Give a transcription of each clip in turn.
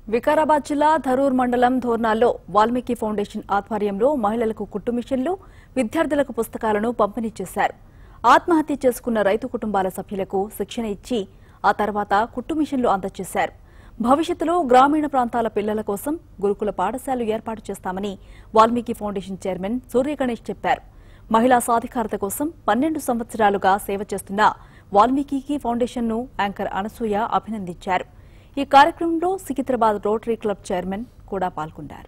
వికారాబాద్ జిల్లా ధరూర్ మండలం ధోర్నాల్లో వాల్మీకి ఫౌండేషన్ ఆధ్వర్యంలో మహిళలకు కుట్టు మిషన్లు విద్యార్థులకు పుస్తకాలను పంపిణీ చేశారు ఆత్మహత్య చేసుకున్న రైతు కుటుంబాల సభ్యులకు శిక్షణ ఇచ్చి ఆ తర్వాత కుట్టు మిషన్లు అందజేశారు భవిష్యత్తులో గ్రామీణ ప్రాంతాల పిల్లల కోసం గురుకుల పాఠశాలలు ఏర్పాటు చేస్తామని వాల్మీకి ఫౌండేషన్ చైర్మన్ సూర్య గణేష్ చెప్పారు మహిళా సాధికారత కోసం పన్నెండు సంవత్సరాలుగా సేవ చేస్తున్న వాల్మీకి ఫౌండేషన్ను యాంకర్ అనసూయ అభినందించారు ఈ కార్యక్రమంలో సికింద్రాబాద్ రోటరీ క్లబ్ చైర్మన్ కూడా పాల్గొన్నారు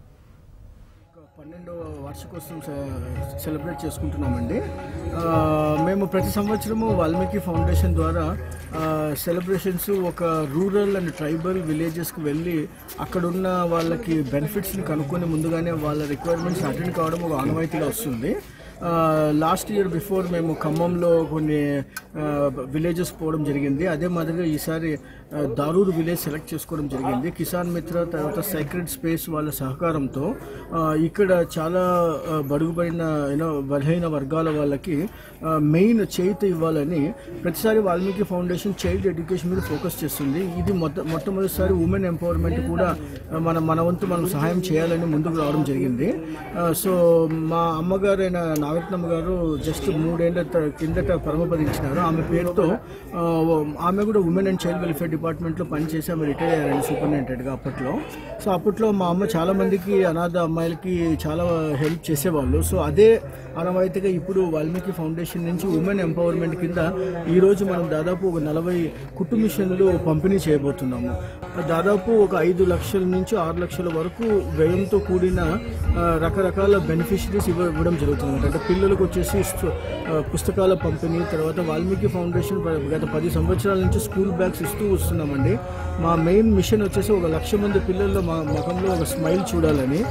పన్నెండవ వార్షికోత్సవం సె- సెలబ్రేట్ చేసుకుంటున్నామండి ఆ, మేము ప్రతి సంవత్సరము వాల్మీకి ఫౌండేషన్ ద్వారా ఆ, సెలబ్రేషన్స్ ఒక రూరల్ అండ్ ట్రైబల్ విలేజెస్కి వెళ్ళి అక్కడున్న వాళ్ళకి బెనిఫిట్స్ని కనుక్కొని ముందుగానే వాళ్ళ రిక్వైర్మెంట్స్ అటెండ్ కావడం ఒక ఆనవాయితీగా వస్తుంది లాస్ట్ ఇయర్ బిఫోర్ మేము ఖమ్మంలో కొన్ని విలేజెస్ పోవడం జరిగింది అదే మాదిరిగా ఈసారి ఆ, దారూర్ విలేజ్ సెలెక్ట్ చేసుకోవడం జరిగింది కిసాన్ మిత్ర తర్వాత సైక్రెడ్ స్పేస్ వాళ్ళ సహకారంతో ఆ, ఇక్కడ చాలా ఆ, బడుగుబడిన యూనో బలహీన వర్గాల వాళ్ళకి మెయిన్ చేయిత ఇవ్వాలని ప్రతిసారి వాల్మీకి ఫౌండేషన్ చైల్డ్ ఎడ్యుకేషన్ మీద ఫోకస్ చేస్తుంది ఇది మొట్ట మొట్టమొదటిసారి ఉమెన్ ఎంపవర్మెంట్ కూడా ఆ, మన మన వంతు మనం సహాయం చేయాలని ముందుకు రావడం జరిగింది ఆ, సో మా అమ్మగారైన నాగరత్నమ్మ గారు జస్ట్ మూడేళ్ల త- కిందట పరమపదించినారు ఆమె పేరుతో ఆ, ఆమె కూడా ఉమెన్ అండ్ చైల్డ్ వెల్ఫేర్ డిపార్ట్మెంట్లో పనిచేసి ఆమె రిటైర్ అయ్యారండి సూపరింటెండెంట్గా అప్పట్లో సో అప్పట్లో మా అమ్మ చాలా మందికి అనాథ అమ్మాయిలకి చాలా హెల్ప్ చేసేవాళ్ళు సో అదే అనవాయితీగా ఇప్పుడు వాల్మీకి ఫౌండేషన్ నుంచి ఉమెన్ ఎంపవర్మెంట్ కింద ఈ రోజు మనం దాదాపు ఒక నలభై కుట్టు మిషన్లు పంపిణీ చేయబోతున్నాము దాదాపు ఒక ఐదు లక్షల నుంచి ఆరు లక్షల వరకు వ్యయంతో కూడిన ఆ, రకరకాల బెనిఫిషరీస్ ఇవ్వ ఇవ్వడం జరుగుతుంది అంటే పిల్లలకు వచ్చేసి స్తు- ఆ, పుస్తకాల పంపిణీ తర్వాత వాల్మీకి ఫౌండేషన్ ప- గత పది సంవత్సరాల నుంచి స్కూల్ బ్యాగ్స్ ఇస్తూ వస్తున్నామండి మా మెయిన్ మిషన్ వచ్చేసి ఒక లక్ష మంది పిల్లల్లో మా ముఖంలో ఒక స్మైల్ చూడాలని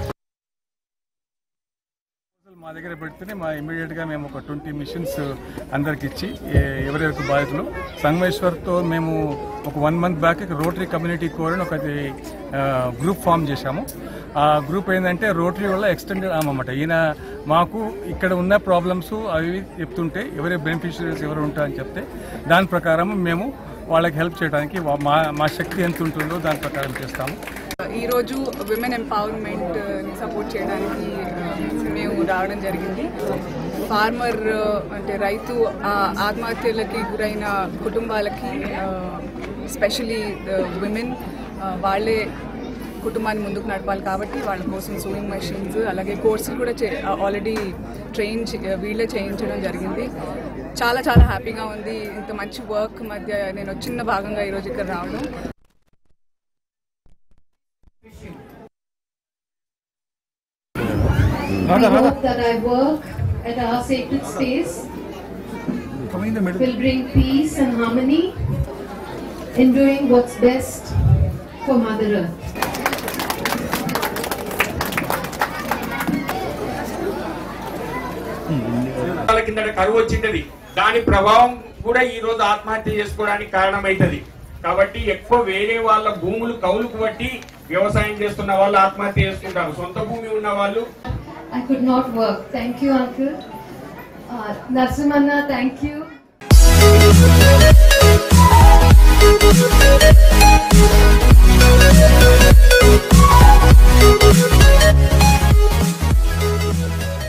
ప్రపోజల్ మా దగ్గర పెడితేనే మా ఇమీడియట్ గా మేము ఒక ట్వంటీ మిషన్స్ అందరికి ఇచ్చి ఏ- ఎవరెవరికి బాధితులు సంగమేశ్వర్తో మేము ఒక one month back Rotary community corps అని ఒకటి ఆ, గ్రూప్ ఫామ్ చేశాము ఆ గ్రూప్ ఏంటంటే రోటరీ వల్ల ఎక్స్టెండెడ్ ఆర్మ్ అన్నమాట ఈయన మాకు ఇక్కడ ఉన్న ప్రాబ్లమ్స్ అవి చెప్తుంటే ఎవరి బెనిఫిషరీస్ ఎవరు ఉంటారని చెప్తే దాని ప్రకారం మేము వాళ్ళకి హెల్ప్ చేయడానికి వా- మా మా శక్తి ఎంత ఉంటుందో దాని ప్రకారం చేస్తాము ఈరోజు విమెన్ ఎంపవర్మెంట్ ని సపోర్ట్ చేయడానికి ఆ, మేము రావడం జరిగింది ఫార్మర్ ఆ, అంటే రైతు ఆ, ఆత్మహత్యలకి గురైన కుటుంబాలకి స్పెషలీ విమెన్ వాళ్ళే కుటుంబాన్ని ముందుకు నడపాలి కాబట్టి వాళ్ళ కోసం సూయింగ్ మెషిన్స్ అలాగే కోర్సులు కూడా ఆల్రెడీ ట్రైన్ వీళ్ళే చేయించడం జరిగింది చాలా చాలా హ్యాపీగా ఉంది ఇంత మంచి వర్క్ మధ్య నేను చిన్న భాగంగా ఈరోజు ఇక్కడ రావడం I hope that I work at our sacred space will bring peace and harmony in doing what's best for Mother Earth. సంవత్సరాల కిందట కరువు వచ్చింది దాని ప్రభావం కూడా ఈ రోజు ఆత్మహత్య చేసుకోవడానికి కారణమైతది కాబట్టి ఎక్కువ వేరే వాళ్ళ భూములు కౌలుకు బట్టి వ్యవసాయం చేస్తున్న వాళ్ళు ఆత్మహత్య చేసుకుంటారు సొంత భూమి ఉన్న వాళ్ళు I could not work. Thank you, Uncle. Uh, Narsimanna, thank you. Thank you.